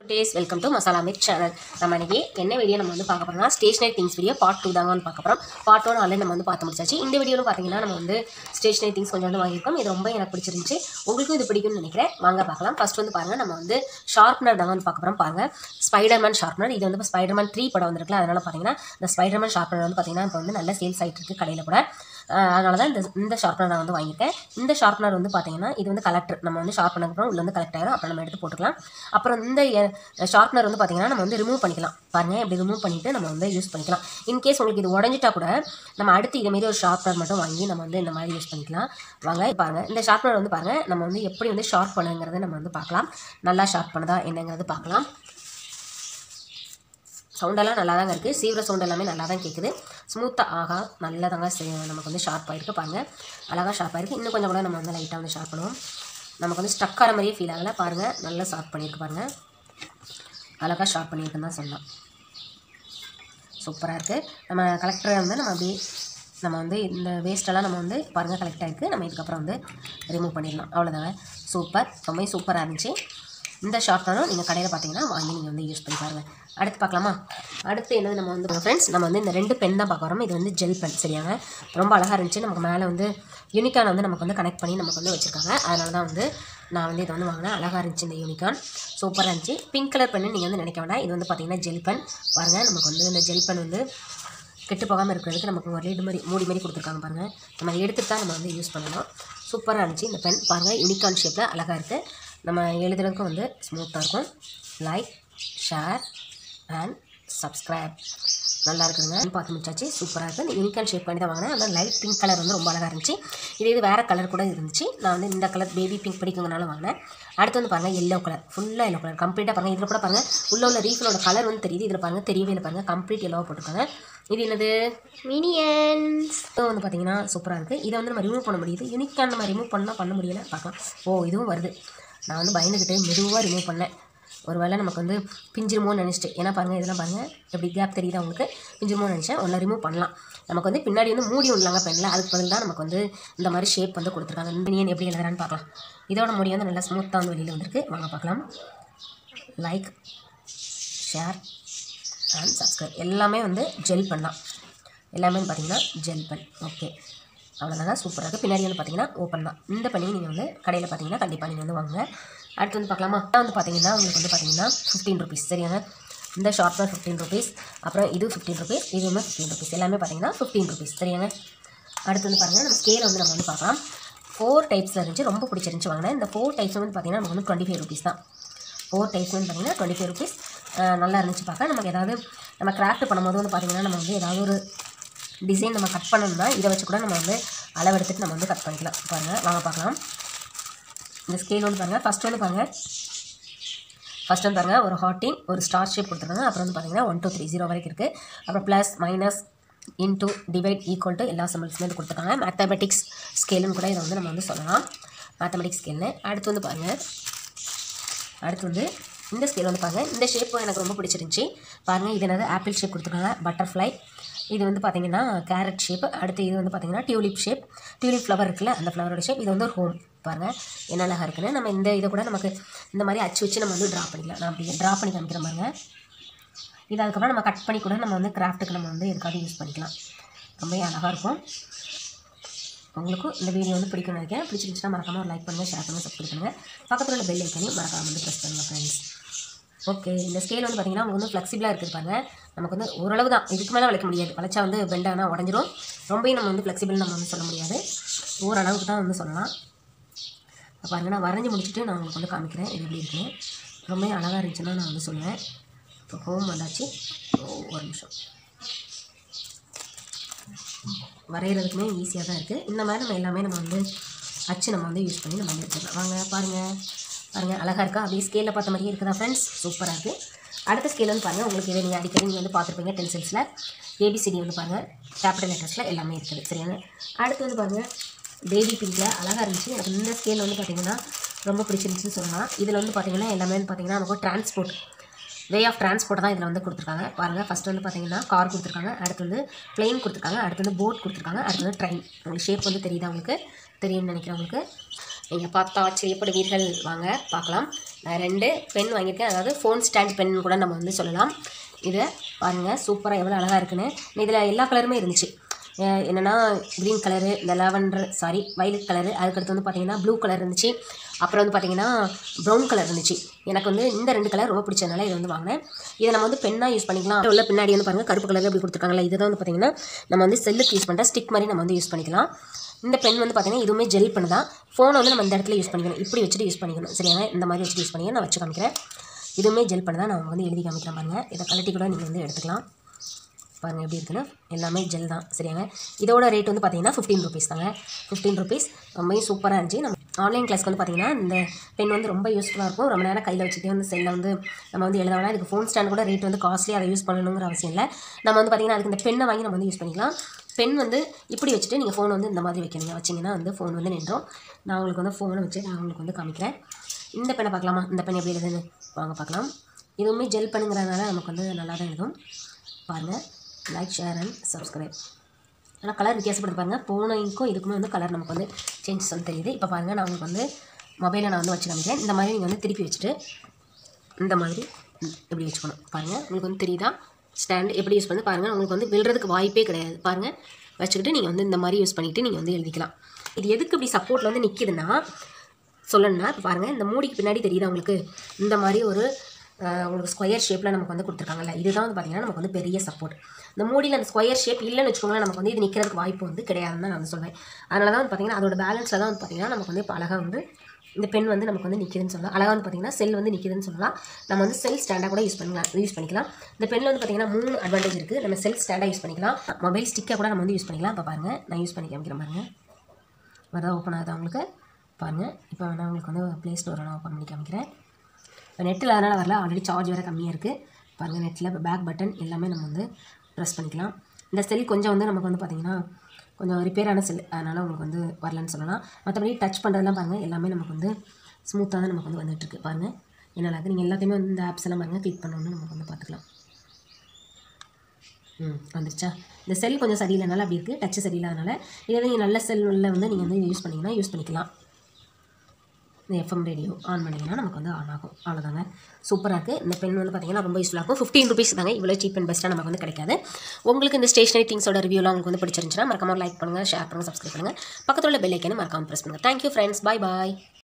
days welcome to masala mid channel நம்ம இன்னைக்கு என்ன வீடியோ நம்ம வந்து பார்க்க போறோம்னா stationery things video part two தாங்க வந்து பார்க்க போகிறோம் பார்ட் ஒன் ஆல்ரெடி நம்ம வந்து பார்த்து முடிச்சாச்சு இந்த வீடியோவில் பார்த்தீங்கன்னா நம்ம வந்து ஸ்டேஷனரி திங்ஸ் கொஞ்சம் வந்து வாங்கியிருக்கோம் இது ரொம்ப எனக்கு பிடிச்சிருந்துச்சு உங்களுக்கும் இது பிடிக்கும்னு நினைக்கிறேன் வாங்க பார்க்கலாம் ஃபர்ஸ்ட் வந்து பாருங்கள் நம்ம வந்து ஷார்ப்னர் தாங்க வந்து பார்க்க போகிறோம் பாருங்கள் ஸ்பைடர்மேன் ஷார்ப்னர் இது வந்து ஸ்பைடர்மேன் த்ரீ படம் வந்திருக்குல்ல அதனால் பார்த்தீங்கன்னா இந்த ஸ்பைடர்மேன் ஷார்ப்னர் வந்து பார்த்தீங்கன்னா இப்போ வந்து நல்ல சேல்ஸ் ஆகிட்டு இருக்கு கடையில் கூட அதனால தான் இந்த இந்த ஷார்ப்னர் நான் வந்து வாங்கியிருக்கேன் இந்த ஷார்ப்னர் வந்து பார்த்தீங்கன்னா இது வந்து கலெக்டர் நம்ம வந்து ஷார்ப் பண்ணதுக்கப்புறம் உள்ள வந்து கலெக்ட் ஆயிரும் அப்புறம் நம்ம எடுத்து போட்டுக்கலாம் அப்புறம் இந்த ஷார்ப்னர் வந்து பார்த்தீங்கன்னா நம்ம வந்து ரிமூவ் பண்ணிக்கலாம் பாருங்கள் இப்படி ரிமூவ் பண்ணிவிட்டு நம்ம வந்து யூஸ் பண்ணிக்கலாம் இன்கேஸ் உங்களுக்கு இது உடஞ்சிட்டா கூட நம்ம அடுத்து இதேமாரி ஒரு ஷார்ப்னர் மட்டும் வாங்கி நம்ம வந்து இந்த மாதிரி யூஸ் பண்ணிக்கலாம் வாங்க பாருங்கள் இந்த ஷார்ப்னர் வந்து பாருங்கள் நம்ம வந்து எப்படி வந்து ஷார்ப் பண்ணுங்கிறத நம்ம வந்து பார்க்கலாம் நல்லா ஷார்ப் பண்ணுதா என்னங்கிறது பார்க்கலாம் சவுண்டெல்லாம் நல்லா தாங்க இருக்குது சீவிர சவுண்ட் எல்லாமே நல்லா தான் கேட்குது ஸ்மூத்தாக ஆகா நல்லா தாங்க நமக்கு வந்து ஷார்ப் ஆகிருக்கு பாருங்கள் அழகாக ஷார்ப் ஆகிருக்கு இன்னும் கொஞ்சம் கூட நம்ம வந்து லைட்டாக வந்து ஷார்ப் பண்ணுவோம் நமக்கு வந்து ஸ்டக் ஆகிற மாதிரியே ஃபீல் ஆகலை பாருங்கள் நல்லா ஷார்ப் பண்ணியிருக்கு பாருங்கள் அழகாக ஷார்ப் பண்ணியிருக்குன்னு தான் சொல்லலாம் சூப்பராக இருக்குது நம்ம கலெக்டரை வந்து நம்ம அப்படியே நம்ம வந்து இந்த வேஸ்ட்டெல்லாம் நம்ம வந்து பாருங்கள் கலெக்ட் ஆகிருக்கு நம்ம இதுக்கப்புறம் வந்து ரிமூவ் பண்ணிடலாம் அவ்வளோதாங்க சூப்பர் ரொம்ப சூப்பராக இருந்துச்சு இந்த ஷார்ப்னரும் நீங்கள் கடையில் பார்த்தீங்கன்னா வாங்கி நீங்கள் வந்து யூஸ் பண்ணி பாருங்கள் அடுத்து பார்க்கலாமா அடுத்து என்னது நம்ம வந்து ஃப்ரெண்ட்ஸ் நம்ம வந்து இந்த ரெண்டு பென் தான் பார்க்க வரோம் இது வந்து ஜெல் பென் சரியாங்க ரொம்ப அழகாக இருந்துச்சு நமக்கு மேலே வந்து யூனிகான் வந்து நமக்கு வந்து கனெக்ட் பண்ணி நமக்கு வந்து வச்சுருக்காங்க அதனால தான் வந்து நான் வந்து இதை வந்து வாங்கினேன் அழகாக இருந்துச்சு இந்த யூனிகான் சூப்பராக இருந்துச்சு பிங்க் கலர் பென்னு நீங்கள் வந்து நினைக்க வேண்டாம் இது வந்து பார்த்தீங்கன்னா ஜெல் பென் பாருங்கள் நமக்கு வந்து இந்த ஜெல் பென் வந்து கெட்டு போகாமல் இருக்கிறதுக்கு நமக்கு ஒரு லீடு மாதிரி மூடி மாதிரி கொடுத்துருக்காங்க பாருங்கள் நம்ம அதை எடுத்துட்டு தான் நம்ம வந்து யூஸ் பண்ணணும் சூப்பராக இருந்துச்சு இந்த பென் பாருங்கள் யூனிகான் ஷேப்பில் அழகாக இருக்குது நம்ம எழுதுறதுக்கும் வந்து ஸ்மூத்தாக இருக்கும் லைக் ஷேர் அண்ட் சப்ஸ்கிரைப் நல்லா இருக்குதுங்க பார்த்து முடிச்சாச்சு சூப்பராக இருக்குது இந்த யூனிகான் ஷேப் பண்ணி தான் வாங்கினேன் ஆனால் லைட் பிங்க் கலர் வந்து ரொம்ப அழகாக இருந்துச்சு இது இது வேறு கலர் கூட இருந்துச்சு நான் வந்து இந்த கலர் பேபி பிங்க் பிடிக்குங்கனால வாங்கினேன் அடுத்து வந்து பாருங்கள் எல்லோ கலர் ஃபுல்லாக எல்லோ கலர் கம்ப்ளீட்டாக பாருங்கள் இதில் கூட பாருங்கள் உள்ள உள்ள ரீஃபிலோட கலர் வந்து தெரியுது இதில் பாருங்கள் தெரியவே இல்லை பாருங்கள் கம்ப்ளீட் எல்லோவாக போட்டிருக்காங்க இது என்னது மினியன்ஸ் இது வந்து பார்த்தீங்கன்னா சூப்பராக இருக்குது இதை வந்து நம்ம ரிமூவ் பண்ண முடியுது யூனிக்கான் நம்ம ரிமூவ் பண்ணால் பண்ண முடியல பார்க்கலாம் ஓ இதுவும் வருது நான் வந்து பயந்துக்கிட்டு மெதுவாக ரிமூவ் பண்ணேன் ஒரு வேளை நமக்கு வந்து பிஞ்சிருமோன்னு நினச்சிட்டு ஏன்னா பாருங்கள் இதெல்லாம் பாருங்கள் எப்படி கேப் தெரியுதா உங்களுக்கு பிஞ்சிருமோன்னு நினச்சேன் ஒன்றை ரிமூவ் பண்ணலாம் நமக்கு வந்து பின்னாடி வந்து மூடி விடலாங்க பெண்ணில் அதுக்கு பதில் தான் நமக்கு வந்து இந்த மாதிரி ஷேப் வந்து கொடுத்துருக்காங்க மினியன் எப்படி எழுதுறான்னு பார்க்கலாம் இதோட முடி வந்து நல்லா ஸ்மூத்தாக வந்து வெளியில் வந்திருக்கு வாங்க பார்க்கலாம் லைக் ஷேர் அண்ட் சப்ஸ்கிரைப் எல்லாமே வந்து ஜெல் பண்ணலாம் எல்லாமே பார்த்தீங்கன்னா ஜெல் பென் ஓகே அவ்வளோதாங்க சூப்பராக இருக்குது பின்னாடி வந்து பார்த்தீங்கன்னா ஓப்பன் தான் இந்த பண்ணி நீங்கள் வந்து கடையில் பார்த்தீங்கன்னா கண்டிப்பாக நீங்கள் வந்து வாங்க அடுத்து வந்து பார்க்கலாமா வந்து பார்த்தீங்கன்னா உங்களுக்கு வந்து பார்த்தீங்கன்னா ஃபிஃப்டீன் ருபீஸ் சரியாங்க இந்த ஷார்ட்னர் ஃபிஃப்டீன் ருபீஸ் அப்புறம் இது ஃபிஃப்டீன் ருபீஸ் இதுவுமே ஃபிஃப்டீன் ருபீஸ் எல்லாமே பார்த்தீங்கன்னா ஃபிஃப்டீன் ருபீஸ் சரியாங்க அடுத்து வந்து பாருங்கள் நம்ம ஸ்கேல் வந்து நம்ம வந்து பார்க்கலாம் ஃபோர் டைப்ஸில் இருந்துச்சு ரொம்ப பிடிச்சிருந்துச்சு வாங்கினேன் இந்த ஃபோர் டைப்ஸ் வந்து பார்த்தீங்கன்னா நமக்கு வந்து டுவெண்ட்டி ஃபைவ் ருபீஸ் தான் ஃபோர் டைப்ஸ் வந்து பார்த்தீங்கன்னா டுவெண்ட்டி ஃபைவ் ருபீஸ் நல்லா இருந்துச்சு பார்க்க நமக்கு ஏதாவது நம்ம கிராஃப்ட் பண்ணும்போது வந்து பார்த்திங்கன்னா நம்ம வந்து ஏதாவது ஒரு டிசைன் நம்ம கட் பண்ணணும்னா இதை வச்சு கூட நம்ம வந்து அளவு எடுத்துட்டு நம்ம வந்து கட் பண்ணிக்கலாம் பாருங்கள் வாங்க பார்க்கலாம் இந்த ஸ்கேல் வந்து பாருங்கள் ஃபஸ்ட் வந்து பாருங்கள் ஃபஸ்ட் வந்து பாருங்கள் ஒரு ஹாட்டின் ஒரு ஸ்டார் ஷேப் கொடுத்துருக்காங்க அப்புறம் வந்து பார்த்தீங்கன்னா ஒன் டூ த்ரீ ஜீரோ வரைக்கும் இருக்குது அப்புறம் plus minus into divide equal to எல்லா சிம்பிள்ஸுமே வந்து கொடுத்துருக்காங்க மேத்தமெட்டிக்ஸ் ஸ்கேலுன்னு கூட இதை வந்து நம்ம வந்து சொல்லலாம் மேத்தமெட்டிக்ஸ் ஸ்கேல்னு அடுத்து வந்து பாருங்கள் அடுத்து வந்து இந்த ஸ்கேல் வந்து பாருங்கள் இந்த ஷேப் எனக்கு ரொம்ப பிடிச்சிருந்துச்சி பாருங்கள் இது என்னது ஆப்பிள் ஷேப் கொடுத்துருக்காங்க பட்டர்ஃப்ளை இது வந்து பார்த்தீங்கன்னா கேரட் ஷேப் அடுத்து இது வந்து பார்த்தீங்கன்னா டியூலிப் ஷேப் டியூலிப் ஃப்ளவர் இருக்குல்ல அந்த ஃப்ளவரோட ஷேப் இது வந்து ஒரு ஹோம் பாருங்கள் என்ன அழகாக இருக்குன்னு நம்ம இந்த இதை கூட நமக்கு இந்த மாதிரி அச்சு வச்சு நம்ம வந்து ட்ரா பண்ணிக்கலாம் நான் அப்படி ட்ரா பண்ணி காமிக்கிற பாருங்க இது அதுக்கப்புறம் நம்ம கட் பண்ணி கூட நம்ம வந்து கிராஃப்ட்டுக்கு நம்ம வந்து எதுக்காவது யூஸ் பண்ணிக்கலாம் ரொம்ப அழகாக இருக்கும் உங்களுக்கும் இந்த வீடியோ வந்து பிடிக்கும்னு நினைக்கிறேன் பிடிச்சிருந்துச்சுன்னா மறக்காமல் ஒரு லைக் பண்ணுங்கள் ஷேர் பண்ணுங்கள் சப்ஸ்கிரைப் பண்ணுங்கள் பக்கத்தில் உள்ள பெல் ஐக்கனையும் மறக்காமல் வந்து ப்ரெஸ் பண்ணுங்கள் ஃப்ரெண்ட்ஸ் ஓகே இந்த ஸ்கேல் வந்து பார்த்திங்கன்னா உங்களுக்கு வந்து ஃப்ளெக்சிபிளாக இருக்குது பாருங்க நமக்கு வந்து ஓரளவு தான் இதுக்கு மேலே வளைக்க முடியாது வளைச்சா வந்து பெண்ட் ஆனால் உடஞ்சிரும் ரொம்பவும் நம்ம வந்து ஃப்ளெக்சிபிள் நம்ம வந்து சொல்ல முடியாது ஓரளவுக்கு தான் வந்து சொல்லலாம் பாருங்க நான் வரைஞ்சி முடிச்சுட்டு நான் உங்களுக்கு வந்து காமிக்கிறேன் இது எப்படி இருக்குன்னு ரொம்ப அழகாக இருந்துச்சுன்னா நான் வந்து சொல்லுவேன் இப்போ ஹோம் வந்தாச்சு ஒரு நிமிஷம் வரைகிறதுக்குமே ஈஸியாக தான் இருக்குது இந்த மாதிரி நம்ம எல்லாமே நம்ம வந்து அச்சு நம்ம வந்து யூஸ் பண்ணி நம்ம வந்து எடுத்துக்கலாம் வாங்க பாருங்கள் பாருங்கள் அழகாக இருக்கா அப்படியே ஸ்கேலில் பார்த்த மாதிரியே இருக்குதா ஃப்ரெண்ட்ஸ் சூப்பராக இருக்குது அடுத்த ஸ்கேல் வந்து பாருங்கள் உங்களுக்கு இதை நீங்கள் அடிக்கடி நீங்கள் வந்து பார்த்துருப்பீங்க டென்சில்ஸில் ஏபிசிடி வந்து பாருங்கள் கேபிட்டல் லெட்டர்ஸில் எல்லாமே இருக்குது சரியாங்க அடுத்து வந்து பாருங்கள் பேபி பிங்கில் அழகாக இருந்துச்சு எனக்கு இந்த ஸ்கேல் வந்து பார்த்திங்கன்னா ரொம்ப பிடிச்சிருந்துச்சுன்னு சொல்லலாம் இதில் வந்து பார்த்திங்கன்னா எல்லாமே வந்து பார்த்திங்கன்னா நமக்கு டிரான்ஸ்போர்ட் வே ஆஃப் டிரான்ஸ்போர்ட் தான் இதில் வந்து கொடுத்துருக்காங்க பாருங்கள் ஃபஸ்ட் வந்து பார்த்தீங்கன்னா கார் கொடுத்துருக்காங்க அடுத்து வந்து பிளெயின் கொடுத்துருக்காங்க அடுத்து வந்து போட் கொடுத்துருக்காங்க அடுத்து வந்து ட்ரெயின் உங்களுக்கு ஷேப் வந்து தெரியுதா உங்களுக்கு தெரியும்னு நினைக்கிறேன் உங்களுக்கு நீங்கள் பார்த்தா ஆச்சரியப்படுவீர்கள் வாங்க பார்க்கலாம் நான் ரெண்டு பென் வாங்கியிருக்கேன் அதாவது ஃபோன் ஸ்டாண்ட் பென் கூட நம்ம வந்து சொல்லலாம் இதை பாருங்கள் சூப்பராக எவ்வளோ அழகாக இருக்குன்னு இதில் எல்லா கலருமே இருந்துச்சு அஹ் என்னன்னா க்ரீன் கலரு இந்த லாவெண்டர் சாரி வயலட் கலரு அதுக்கடுத்து வந்து பார்த்தீங்கன்னா ப்ளூ கலர் இருந்துச்சு அப்புறம் வந்து பார்த்தீங்கன்னா ப்ரௌன் கலர் இருந்துச்சு எனக்கு வந்து இந்த ரெண்டு கலர் ரொம்ப பிடிச்சதுனால இதை வந்து வாங்கினேன் இதை நம்ம வந்து பெண்ணாக யூஸ் பண்ணிக்கலாம் உள்ள பின்னாடி வந்து பாருங்கள் கருப்பு கலர் அப்படி கொடுத்துருக்காங்களா இதை தான் வந்து பார்த்தீங்கன்னா நம்ம வந்து செல்லுக்கு யூஸ் பண்ணுற ஸ்டிக் மாதிரி நம்ம வந்து யூஸ் பண்ணிக்கலாம் இந்த பென் வந்து பார்த்தீங்கன்னா இதுவுமே ஜெல் பென் தான் ஃபோனை வந்து நம்ம இந்த இடத்துல யூஸ் பண்ணிக்கணும் இப்படி வச்சுட்டு யூஸ் பண்ணிக்கணும் சரியாங்க இந்த மாதிரி வச்சுட்டு யூஸ் பண்ணிக்க நான் வச்சு காமிக்கிறேன் இதுவுமே ஜெல் பென் தான் நான் வந்து எழுதி காமிக்கிறேன் பாருங்கள் இதை கலட்டி கூட நீங்கள் வந்து எடுத்துக்கலாம் பாருங்கள் எப்படி இருக்குன்னு எல்லாமே ஜெல் தான் சரியாங்க இதோட ரேட் வந்து பார்த்தீங்கன்னா ஃபிஃப்டீன் ருபீஸ் தாங்க ஃபிஃப்டீன் ருபீஸ் ரொம்பவே சூப்பராக இருந்துச்சு நம்ம ஆன்லைன் கிளாஸ்க்கு வந்து பார்த்தீங்கன்னா இந்த பென் வந்து ரொம்ப யூஸ்ஃபுல்லாக இருக்கும் ரொம்ப நேரம் கையில் வச்சுட்டே வந்து செல்லில் வந்து நம்ம வந்து எழுத வேணாம் இதுக்கு ஃபோன் ஸ்டாண்ட் கூட ரேட் வந்து காஸ்ட்லி அதை யூஸ் பண்ணணுங்கிற அவசியம் இல்லை நம்ம வந்து பார்த்தீங்கன்னா அதுக்கு இந்த பெண்ணை வாங்கி நம்ம வந்து யூஸ் பண்ணிக்கலாம் பென் வந்து இப்படி வச்சுட்டு நீங்கள் ஃபோன் வந்து இந்த மாதிரி வைக்கணுங்க வச்சிங்கன்னா வந்து ஃபோன் வந்து நின்றோம் நான் உங்களுக்கு வந்து ஃபோனை வச்சு நான் உங்களுக்கு வந்து காமிக்கிறேன் இந்த பெண்ணை பார்க்கலாமா இந்த பெண் எப்படி எழுதுன்னு வாங்க பார்க்கலாம் இதுவுமே ஜெல் பண்ணுங்கிறதுனால நமக்கு வந்து நல்லா தான் எழுதும் பாருங்கள் லைக் ஷேர் அண்ட் சப்ஸ்கிரைப் ஆனால் கலர் வித்தியாசப்படுது பாருங்கள் போன இங்க்கும் இதுக்குமே வந்து கலர் நமக்கு வந்து சேஞ்சஸ் வந்து தெரியுது இப்போ பாருங்கள் நான் உங்களுக்கு வந்து மொபைலை நான் வந்து வச்சு காமிக்கிறேன் இந்த மாதிரி நீங்கள் வந்து திருப்பி வச்சுட்டு இந்த மாதிரி ம், இப்படி வச்சுக்கணும் பாருங்கள் உங்களுக்கு வந்து தெரியுதா ஸ்டாண்ட் எப்படி யூஸ் பண்ணி பாருங்கள் உங்களுக்கு வந்து விழுறதுக்கு வாய்ப்பே கிடையாது பாருங்கள் வச்சுக்கிட்டு நீங்கள் வந்து இந்த மாதிரி யூஸ் பண்ணிவிட்டு நீங்கள் வந்து எழுதிக்கலாம் இது எதுக்கு இப்படி சப்போர்ட்டில் வந்து நிற்கிதுன்னா சொல்லணும்னா இப்போ பாருங்கள் இந்த மூடிக்கு பின்னாடி தெரியுதா உங்களுக்கு இந்த மாதிரி ஒரு அஹ், உங்களுக்கு ஸ்கொயர் ஷேப்பில் நமக்கு வந்து கொடுத்துருக்காங்கல்ல இதுதான் வந்து பார்த்தீங்கன்னா நமக்கு வந்து பெரிய சப்போர்ட் இந்த மூடியில் அந்த ஸ்கொயர் ஷேப் இல்லைன்னு வச்சுக்கோங்களேன் நமக்கு வந்து இது நிற்கிறதுக்கு வாய்ப்பு வந்து கிடையாதுன்னு தான் நான் வந்து சொல்வேன் அதனால தான் வந்து பார்த்தீங்கன்னா அதோட பேலன்ஸில் தான் வந்து பார்த்தீங்கன்னா நமக்கு வந்து இப்போ அழகாக வந்து இந்த பென் வந்து நமக்கு வந்து நிற்கிதுன்னு சொல்லலாம் அழகாக வந்து பார்த்தீங்கன்னா செல் வந்து நிற்கிதுன்னு சொல்லலாம் நம்ம வந்து செல் ஸ்டாண்டாக கூட யூஸ் பண்ணலாம் யூஸ் பண்ணிக்கலாம் இந்த பெண்ணில் வந்து பார்த்தீங்கன்னா மூணு அட்வான்டேஜ் இருக்குது நம்ம செல் ஸ்டாண்டாக யூஸ் பண்ணிக்கலாம் மொபைல் ஸ்டிக்கை கூட நம்ம வந்து யூஸ் பண்ணிக்கலாம் இப்போ பாருங்கள் நான் யூஸ் பண்ணி காமிக்கிறேன் பாருங்கள் வரதா ஓப்பன் ஆகுது உங்களுக்கு பாருங்கள் இப்போ நான் உங்களுக்கு வந்து ப்ளே ஸ்டோரை நான் ஓப்பன் பண்ணி காமிக்கிறேன் இப்போ நெட்டில் அதனால் வரல ஆல்ரெடி சார்ஜ் வேறு கம்மியாக இருக்குது பாருங்கள் நெட்டில் இப்போ பேக் பட்டன் எல்லாமே நம்ம வந்து ப்ரெஸ் பண்ணிக்கலாம் இந்த செல் கொஞ்சம் வந்து நமக்கு வந்து பார்த்திங்கன்னா கொஞ்சம் ரிப்பேரான செல் அதனால் உங்களுக்கு வந்து வரலன்னு சொல்லலாம் மற்றபடி டச் பண்ணுறதெல்லாம் பாருங்கள் எல்லாமே நமக்கு வந்து ஸ்மூத்தாக தான் நமக்கு வந்து வந்துட்டுருக்கு பாருங்கள் என்ன இருக்குது நீங்கள் எல்லாத்தையுமே வந்து இந்த ஆப்ஸ் எல்லாம் பாருங்கள் கிளிக் பண்ணணும்னு நமக்கு வந்து பார்த்துக்கலாம் ம் வந்துருச்சா இந்த செல் கொஞ்சம் சரியில்லைனால அப்படி இருக்குது டச்சு சரியில்லாதனால இதே நீங்கள் நல்ல செல்லில் வந்து நீங்கள் வந்து யூஸ் பண்ணிங்கன்னா யூஸ் பண்ணிக்கலாம் இந்த எஃப்எம் ரேடியோ ஆன் பண்ணிங்கன்னா நமக்கு வந்து ஆன் ஆகும் அவ்வளோதாங்க சூப்பராக இருக்குது இந்த பென் வந்து பார்த்தீங்கன்னா ரொம்ப யூஸ்ஃபுல்லாக இருக்கும் ஃபிஃப்டீன் ருபீஸ் தாங்க இவ்வளோ சீப் அண்ட் பெஸ்ட்டாக நமக்கு வந்து கிடைக்காது உங்களுக்கு இந்த ஸ்டேஷனரி திங்ஸோட ரிவ்யூலாம் உங்களுக்கு வந்து பிடிச்சிருந்துச்சுன்னா மறக்காம லைக் பண்ணுங்கள் ஷேர் பண்ணுங்கள் சப்ஸ்கிரைப் பண்ணுங்கள் பக்கத்தில் உள்ள பெல் ஐக்கனை மறக்காம ப்ரெஸ் பண்ணுங்கள் தேங்க்யூ ஃப்ரெண்ட்ஸ் பை பாய்